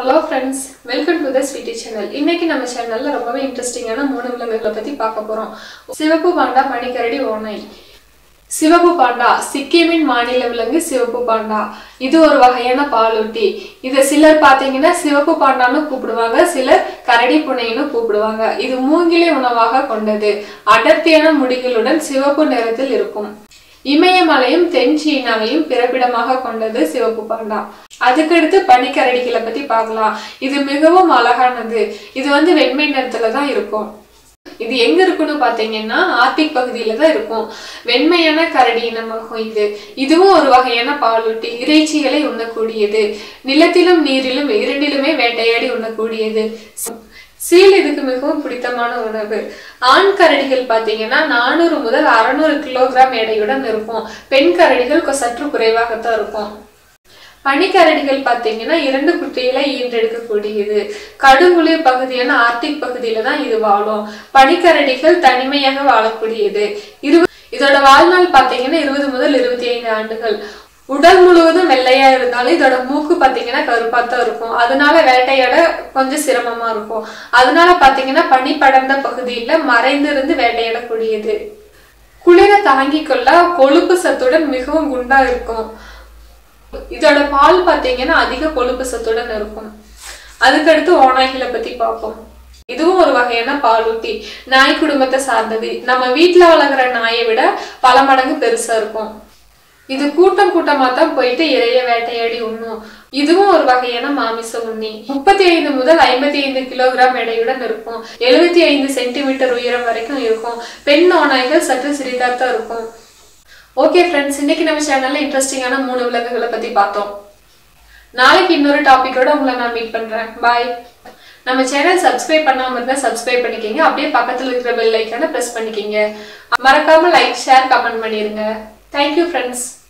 hello friends welcome to the Sweety channel இன்னைக்கு நம்ம சேனல்ல ரொம்பவே இன்ட்ரெஸ்டிங்கான மூணு விலங்குகளை பத்தி பார்க்க போறோம் சிவப்பு பாண்டா பனிக்கரடி ஓனை சிவப்பு பாண்டா சிக்கிமின் மாநில விலங்கு சிவப்பு பாண்டா இது ஒரு வகையான பாலூட்டி இதை சிலர் பார்த்தீங்கன்னா சிவப்பு பாண்டான்னு கூப்பிடுவாங்க சிலர் கரடி புனைன்னு கூப்பிடுவாங்க இது மூங்கிலை உணவாக கொண்டது அடர்த்தியான முடிகளுடன் சிவப்பு நிறத்தில் இருக்கும் இமயமலையும் தென் சீனாவையும் பிறப்பிடமாக கொண்டது சிவப்பு பாண்டா அதுக்கடுத்து பனிக்கரடிகளை பத்தி பார்க்கலாம் இது மிகவும் அழகானது இது வந்து வெண்மை நிறத்துல தான் இருக்கும் இது எங்க இருக்குன்னு பாத்தீங்கன்னா ஆர்டிக் பகுதியில தான் இருக்கும் வெண்மையான கரடி இனமாகும் இது இதுவும் ஒரு வகையான பாலூட்டி இறைச்சிகளை உண்ணக்கூடியது நிலத்திலும் நீரிலும் இரண்டிலுமே வேட்டையாடி உண்ணக்கூடியது சீல் இதுக்கு மிகவும் பிடித்தமான உணவு ஆண் கரடிகள் பார்த்தீங்கன்னா நானூறு முதல் அறநூறு கிலோகிராம் எடையுடன் இருக்கும் பெண் கரடிகள் கொ- சற்று குறைவாகத்தான் இருக்கும் பனிக்கரடிகள் பார்த்தீங்கன்னா இரண்டு குட்டிகளை ஈன்றெடுக்கக்கூடியது கடுங்குளிர் பகுதியான ஆர்டிக் பகுதியில தான் இது வாழும் பனிக்கரடிகள் தனிமையாக வாழக்கூடியது இரு இதோட வாழ்நாள் பார்த்தீங்கன்னா இருபது முதல் இருபத்தி ஐந்து ஆண்டுகள் உடல் முழுவதும் வெள்ளையா இருந்தாலும் இதோட மூக்கு பார்த்தீங்கன்னா கருப்பா தான் இருக்கும் அதனால வேட்டையாட கொஞ்சம் சிரமமா இருக்கும் அதனால பார்த்தீங்கன்னா பனி படர்ந்த பகுதியில மறைந்திருந்து வேட்டையாடக்கூடியது குளிர தாங்கிக் கொள்ள கொழுப்பு சத்துடன் மிகவும் குண்டா இருக்கும் இதோட பால் பார்த்தீங்கன்னா அதிக கொழுப்பு சத்துடன் இருக்கும் அதுக்கடுத்து ஓநாய்களை பத்தி பார்ப்போம் இதுவும் ஒரு வகையான பாலூட்டி நாய் குடும்பத்தை சார்ந்தது நம்ம வீட்ல வளர்க்குற நாயை விட பல மடங்கு பெருசா இருக்கும் இது கூட்டம் கூட்டமா தான் போயிட்டு இறைய வேட்டையாடி உண்ணும் இதுவும் ஒரு வகையான மாமிச உண்ணி முப்பத்தி ஐந்து முதல் ஐம்பத்தி ஐந்து கிலோகிராம் எடையுடன் இருக்கும் எழுபத்தி ஐந்து சென்டிமீட்டர் உயரம் வரைக்கும் இருக்கும் பெண் ஓநாய்கள் சற்று சிறிதாக தான் இருக்கும் ஓகே ஃப்ரெண்ட்ஸ் இன்னைக்கு நம்ம சேனல்ல இன்ட்ரெஸ்டிங்கான மூணு விலங்குகளை பத்தி பார்த்தோம் நாளைக்கு இன்னொரு டாபிக்கோட உங்களை நான் மீட் பண்றேன் பாய் நம்ம சேனல் சப்ஸ்கிரைப் பண்ணாம இருந்தா சப்ஸ்கிரைப் பண்ணிக்கங்க அப்படியே பக்கத்துல இருக்கிற பெல் ஐக்கான பிரஸ் பண்ணிக்கங்க மறக்காம லைக் ஷேர் கமெண்ட் பண்ணிருங்க தேங்க்யூ ஃப்ரெண்ட்ஸ்